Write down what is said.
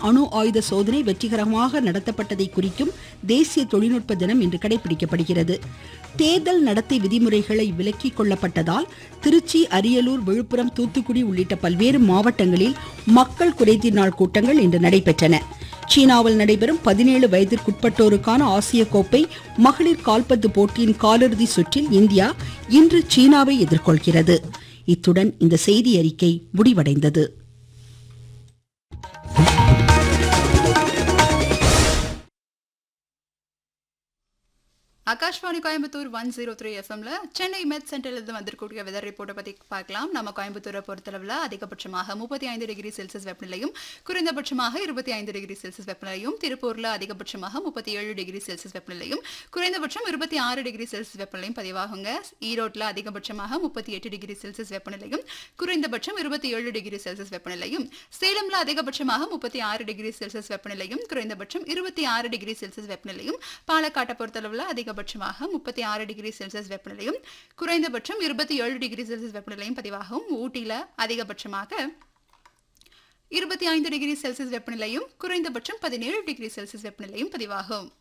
அணு ஆயுத சோதனை வெற்றிகரமாக நடத்தப்பட்டதை குறிக்கும் தேசிய தொழில்நுட்ப தினம் இன்று கடைபிடிக்கப்படுகிறது தேர்தல் நடத்தை விதிமுறைகளை விலக்கிக் கொள்ளப்பட்டதால் திருச்சி அரியலூர் விழுப்புரம் தூத்துக்குடி உள்ளிட்ட பல்வேறு மாவட்டங்களில் மக்கள் குறைதீர் நாள் கூட்டங்கள் இன்று நடைபெற்றன சீனாவில் நடைபெறும் பதினேழு வயதிற்குட்பட்டோருக்கான ஆசிய கோப்பை மகளிர் கால்பந்து போட்டியின் காலிறுதி சுற்றில் இந்தியா இன்று சீனாவை எதிர்கொள்கிறது இத்துடன் இந்த செய்தி அறிக்கை முடிவடைந்தது Akashvani Coimbatore one zero three எஃப்எம்ல சென்னை மெட் சென்டர்லேருந்து வந்திருக்கக்கூடிய வெதர் ரிப்போர்ட்டை பற்றி பார்க்கலாம் நம்ம கோயம்புத்தூரை பொறுத்தளவில் அதிகபட்சமாக முப்பத்தி ஐந்து டிகிரி செல்சியஸ் வெப்பநிலையும் குறைந்தபட்சமாக இருபத்தி ஐந்து டிகிரி செல்சியஸ் வெப்பநிலையும் திருப்பூரில் அதிகபட்சமாக முப்பத்தி ஏழு டிகிரி செல்சியஸ் வெப்பநிலையும் குறைந்தபட்சம் இருபத்தி ஆறு டிகிரி செல்சியஸ் வெப்பநிலையும் பதிவாகுங்க ஈரோட்டில் அதிகபட்சமாக முப்பத்தி எட்டு டிகிரி செல்சியஸ் வெப்பநிலையும் குறைந்தபட்சம் இருபத்தி ஏழு டிகிரி செல்சியஸ் வெப்பநிலையும் சேலம்ல அதிகபட்சமாக முப்பத்தி ஆறு டிகிரி செல்சியஸ் வெப்பநிலையும் குறைந்தபட்சம் இருபத்தி ஆறு டிகிரி செல்சியஸ் வெப்பநிலையும் பாலக்காட்டை பொறுத்தளவில் அதிகபட்சமாக முப்பத்தி ஆறு டிகிரி செல்சியஸ் வெப்பநிலையும் குறைந்தபட்சம் இருபத்தி ஏழு டிகிரி செல்சியஸ் வெப்பநிலையும் பதிவாகும் ஊட்டியில் அதிகபட்சமாக இருபத்தி ஐந்து டிகிரி செல்சியஸ் வெப்பநிலையும் குறைந்தபட்சம் பதினேழு டிகிரி செல்சியஸ் வெப்பநிலையும் பதிவாகும்